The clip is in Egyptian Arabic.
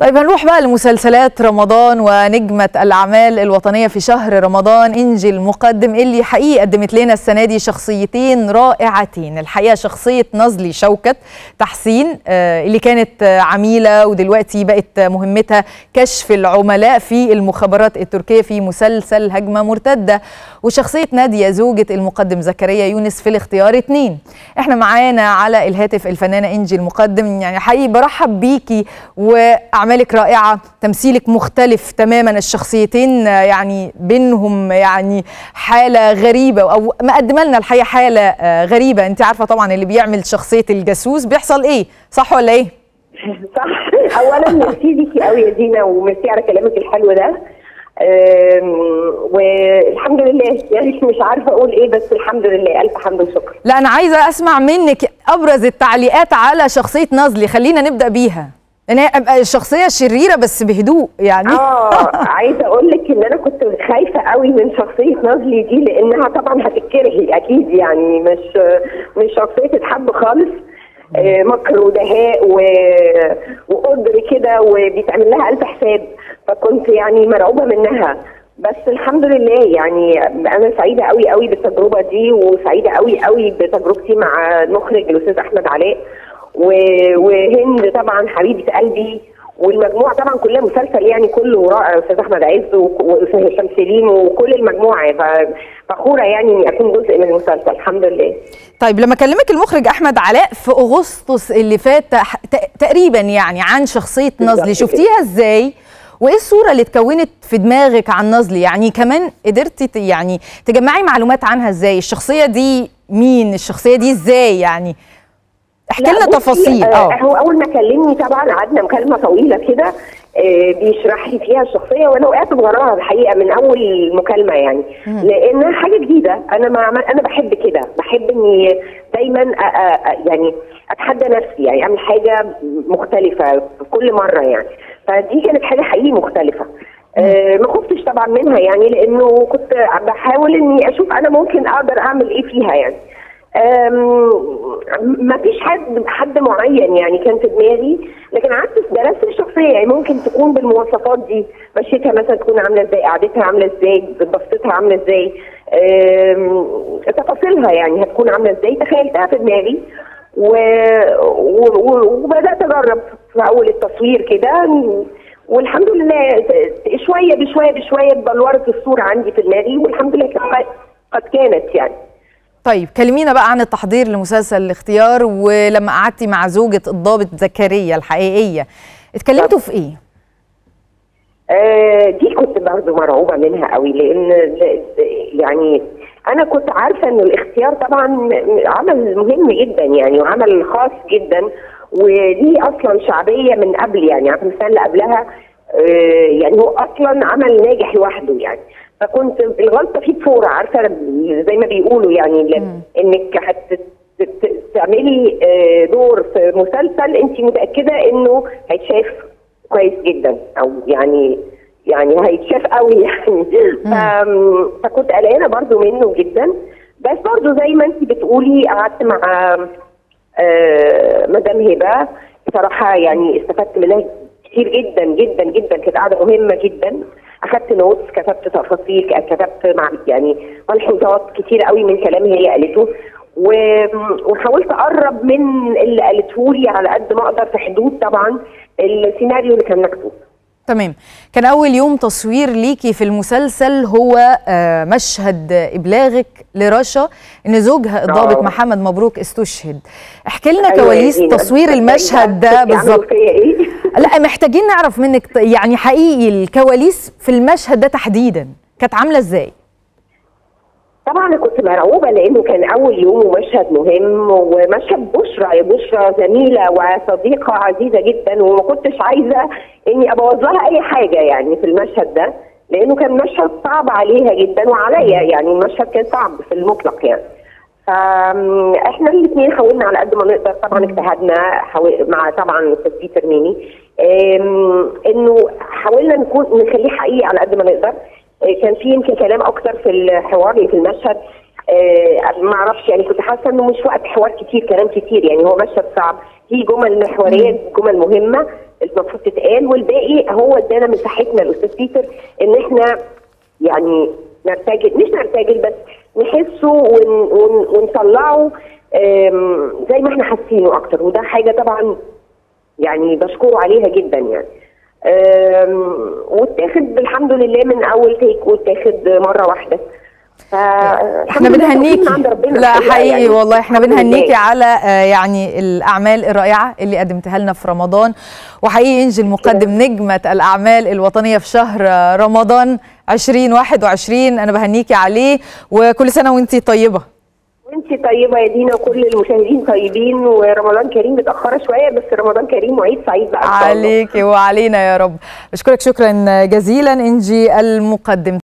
طيب هنروح بقى لمسلسلات رمضان ونجمة الأعمال الوطنية في شهر رمضان إنجي المقدم اللي حقيقة قدمت لنا السنة دي شخصيتين رائعتين الحقيقة شخصية نزلي شوكت تحسين آه، اللي كانت آه، عميلة ودلوقتي بقت مهمتها كشف العملاء في المخابرات التركية في مسلسل هجمة مرتدة وشخصية نادية زوجة المقدم زكريا يونس في الاختيار اتنين احنا معانا على الهاتف الفنانة إنجي المقدم يعني حقيقي برحب بيكي وأعمالك رائعة تمثيلك مختلف تماما الشخصيتين يعني بينهم يعني حالة غريبة أو مقدمة لنا الحقيقة حالة آه، غريبة أنت عارفة طبعا اللي بيعمل شخصية الجاسوس بيحصل إيه صح ولا إيه؟ صح اولا ميرسي ليكي قوي يا دينا وميرسي على كلامك الحلو ده أم، والحمد لله يعني مش عارفه اقول ايه بس الحمد لله الف حمد وشكر لا أنا عايزة أسمع منك أبرز التعليقات على شخصية نازلي خلينا نبدأ بيها لأن هي شخصية شريرة بس بهدوء يعني اه عايزه اقول لك ان انا كنت خايفه قوي من شخصيه نازلي دي لانها طبعا هتتكرهي اكيد يعني مش مش شخصيه تتحب خالص آه، مكر ودهاء و... وقدر كده وبيتعمل لها الف حساب فكنت يعني مرعوبه منها بس الحمد لله يعني انا سعيده قوي قوي بالتجربه دي وسعيده قوي قوي بتجربتي مع المخرج الاستاذ احمد علاء و- وهند طبعا حبيبه قلبي والمجموعه طبعا كلها مسلسل يعني كله رائع استاذ احمد عز وك- واستاذ هشام سليم وكل المجموعه ف- فخوره يعني اني اكون جزء من المسلسل الحمد لله طيب لما كلمك المخرج احمد علاء في اغسطس اللي فات تح- ت- تقريبا يعني عن شخصيه بالظبط نازلي كده. شفتيها ازاي وايه الصوره اللي اتكونت في دماغك عن نازلي يعني كمان قدرتي ت- يعني تجمعي معلومات عنها ازاي الشخصيه دي مين الشخصيه دي ازاي يعني احكي لا، لنا بصي، تفاصيل آه اه هو اول ما كلمني طبعا قعدنا مكالمه طويله كده آه بيشرح لي فيها الشخصيه وانا وقعت بغرامها الحقيقه من اول مكالمه يعني لانها حاجه جديده انا ما عمل انا بحب كده بحب اني دايما أ- أ- أ- يعني اتحدى نفسي يعني اعمل حاجه مختلفه في كل مره يعني فدي كانت حاجه حقيقي مختلفه آه ما خفتش طبعا منها يعني لانه كنت بحاول اني اشوف انا ممكن اقدر اعمل ايه فيها يعني ما فيش حد حد معين يعني كان في دماغي لكن قعدت درست الشخصيه يعني ممكن تكون بالمواصفات دي مشيتها مثلا تكون عامله ازاي قعدتها عامله ازاي بسطتها عامله ازاي آم، تفاصيلها يعني هتكون عامله ازاي تخيلتها في دماغي و... و... و... وبدات اجرب في اول التصوير كده والحمد لله شويه بشويه بشويه بلورت الصوره عندي في دماغي والحمد لله قد- قد كانت يعني طيب كلمينا بقى عن التحضير لمسلسل الاختيار ولما قعدتي مع زوجة الضابط زكريا الحقيقية اتكلمتوا في ايه؟ آه، دي كنت برضه مرعوبه منها قوي لان ل- يعني انا كنت عارفه ان الاختيار طبعا عمل مهم جدا يعني وعمل خاص جدا وليه اصلا شعبيه من قبل يعني عارفه السنه اللي قبلها آه، يعني هو اصلا عمل ناجح لوحده يعني فكنت الغلطه فيه بفوره عارفه زي ما بيقولوا يعني ل- انك هت ت- ت- تعملي آه، دور في مسلسل انت متاكده انه هيتشاف كويس جدا او يعني يعني هيتشاف قوي يعني ف- فكنت قلقانه برضو منه جدا بس برضو زي ما انت بتقولي قعدت مع آه، مدام هبه بصراحه يعني استفدت منها كتير جدا جدا جدا كانت قاعده مهمه جدا اخدت نوتس كتبت تفاصيل كتبت مع يعني ملحوظات كتير قوي من كلام هي قالته و- وحاولت اقرب من اللي قالته لي على قد ما اقدر في حدود طبعا السيناريو اللي كان مكتوب تمام كان اول يوم تصوير ليكي في المسلسل هو آه، مشهد ابلاغك لرشا ان زوجها الضابط آه. محمد مبروك استشهد احكي لنا أيوة يا كواليس دينا. تصوير تصدقي المشهد بقى ده شفتي عملوا بالظبط فيا ايه لا محتاجين نعرف منك ت- يعني حقيقي الكواليس في المشهد ده تحديدا كانت عامله ازاي طبعا انا كنت مرعوبه لانه كان اول يوم ومشهد مهم ومشهد بشرى يا بشرى زميله وصديقه عزيزه جدا وما كنتش عايزه اني ابوظ لها اي حاجه يعني في المشهد ده لانه كان مشهد صعب عليها جدا وعليا يعني المشهد كان صعب في المطلق يعني فاحنا الاثنين حاولنا على قد ما نقدر طبعا اجتهدنا حاول مع طبعا الاستاذ بيتر ميمي أم، انه حاولنا نكون نخليه حقيقي على قد ما نقدر آه، كان في يمكن كلام اكتر في الحوار اللي في المشهد آه ما اعرفش يعني كنت حاسه انه مش وقت حوار كتير كلام كتير يعني هو مشهد صعب في جمل محوريه جمل مهمه المفروض تتقال والباقي هو ادانا مساحتنا الاستاذ بيتر ان احنا يعني نرتجل مش نرتجل بس نحسه ون ون ونطلعه آم، زي ما احنا حاسينه اكتر وده حاجه طبعا يعني بشكره عليها جدا يعني آم، واتاخد الحمد لله من اول تيك واتاخد مره واحده احنا بنهنيكي لا حقيقي يعني. والله احنا الحمد بنهنيكي لله. على آه، يعني الاعمال الرائعه اللي قدمتها لنا في رمضان وحقيقي انجي المقدم نجمه الاعمال الوطنيه في شهر آه، رمضان 2021 انا بهنيكي عليه وكل سنه وانتي طيبه وانت طيبه يا دينا وكل المشاهدين طيبين ورمضان كريم متاخره شويه بس رمضان كريم وعيد سعيد بقى إن شاء الله. عليكي وعلينا يا رب اشكرك شكرا جزيلا انجي المقدم